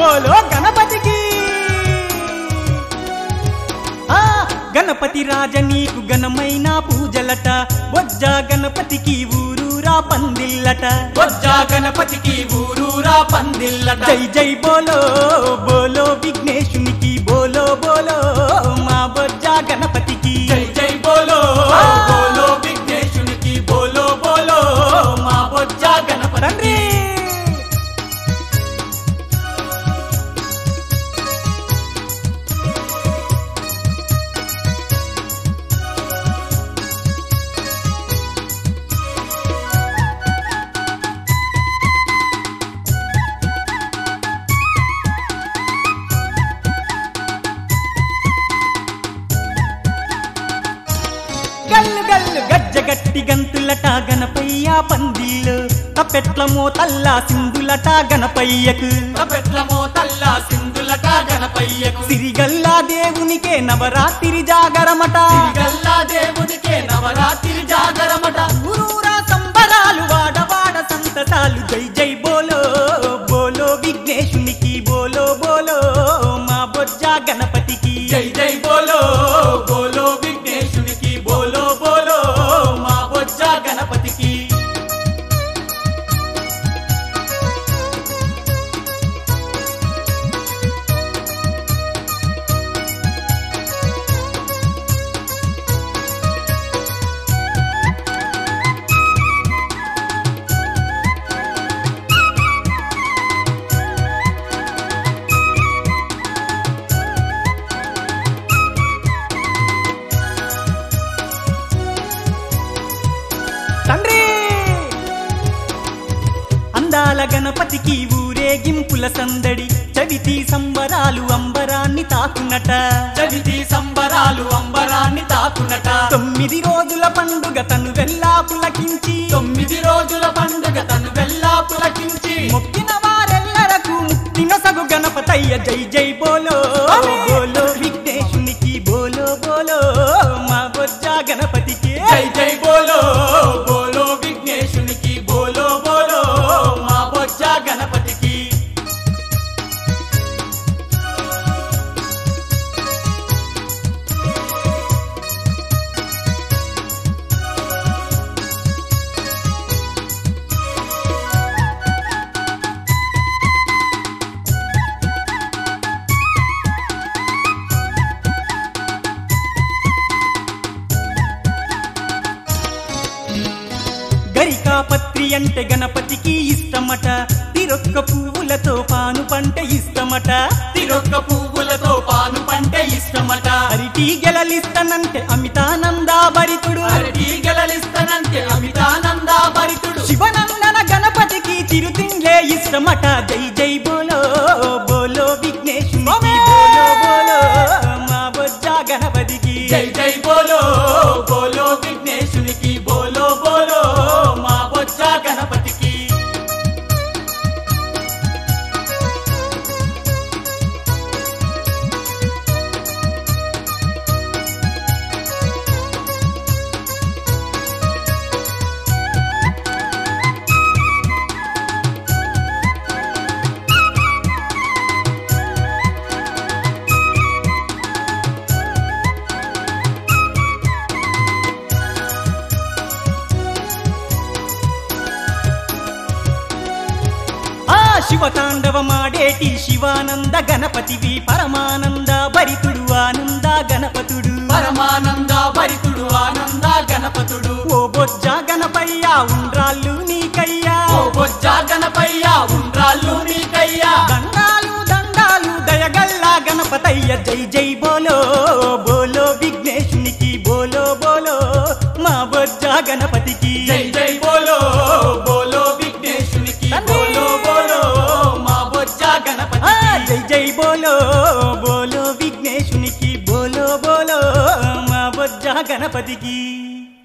బోలో గణపతికి ఆ గణపతి రాజ నీకు ఘనమైన పూజలట బొజ్జ గణపతికి ఊరూరా పందిల్లట బొజ్జా గణపతికి ఊరూరా పందిల్లట జై జై బోలో బోలో విఘ్నేశునికి బోలో బోలో మా బొజ్జ గణపతికి జై జై బోలో బోలో విఘ్నేశునికి బోలో బోలో మా బొజ్జా గణపతి తండ్రి గల్లు గల్లు గజ్జగట్టి గంతులట గణపయ్య పందిళ్ళు తప్పెట్ల మోతల్లా సింధులట గణపయ్యకు పెట్లమో తల్లా సింధులట గణపయ్యకు సిరిగల్లా దేవునికే నవరాత్రి జాగరమట గల్లా దేవునికే నవరాత్రి జాగరమట ఊరూరా సంబరాలు వాడవాడ సంతసాలు జై జై బోలో బోలో విఘ్నేశునికి బోలో బోలో మా బొజ్జ గణపతికి జై జై బోలో బోలో విఘ్నేశునికి బోలో బోలో మా బొజ్జా గణపతికి తండ్రి అందాల గణపతికి ఊరేగింపుల సందడి చవితి సంబరాలు అంబరాన్ని తాకునట చవితి సంబరాలు అంబరాన్ని తాకునట తొమ్మిది రోజుల పండుగ తను వెళ్ళా పులకించి తొమ్మిది రోజుల పండుగ తను వెళ్ళా పులకించి మొక్కిన వారెల్లరకు ముక్తిన సగు గణపతయ్య జై జై బోలో బోలో విఘ్నేశునికి బోలో బోలో మా బొజ్జ గణపతికి జై జై బోలో బోలో విఘ్నేశునికి బోలో బోలో మా బొజ్జా గణపతికి గరికాపత్రి అంటే గణపతికి ఇష్టమట తిరొక్క పువ్వులతో పాను పంట ఇష్టమట తిరొక్క పువ్వులతో పాను పంటే ఇష్టమట అరిటి గెలలిస్తనంటే అమితానంద భరితుడు అరటి గెలలిస్తనంతే అమితానంద భరితుడు శివనందన గణపతికి చిరుతిండ్లే ఇష్టమట జై జై బోలో బోలో విఘ్నేశునికి బోలో బోలో మా బొజ్జ గణపతికి జై జై బోలో బోలో విఘ్నేశునికి బోలో బోలో మా బొజ్జా గణపతికి ఆ శివతాండవమాడేటి శివానంద గణపతివి పరమానంద భరితుడు ఆనంద గణపతుడు పరమానంద భరితుడు ఆనంద గణపతుడు ఓ బొజ్జ గణపయ్య ఉండ్రాళ్ళు నీకయ్యా ఓ బొజ్జా గణపయ్య ఉండ్రాళ్ళు నీకయ్యా దండాలు దండాలు దయగల్లా గణపతయ్య జై జై బోలో బోలో విఘ్నేశునికి బోలో బోలో మా బొజ్జ గణపతికి జై జై బోలో బోలో విఘ్నేశునికి బోలో బోలో మా బొజ్జా ఆ, గణపతి జై జై బోలో బోలో విఘ్నేశునికి బోలో బోలో మా బొజ్జ గణపతికి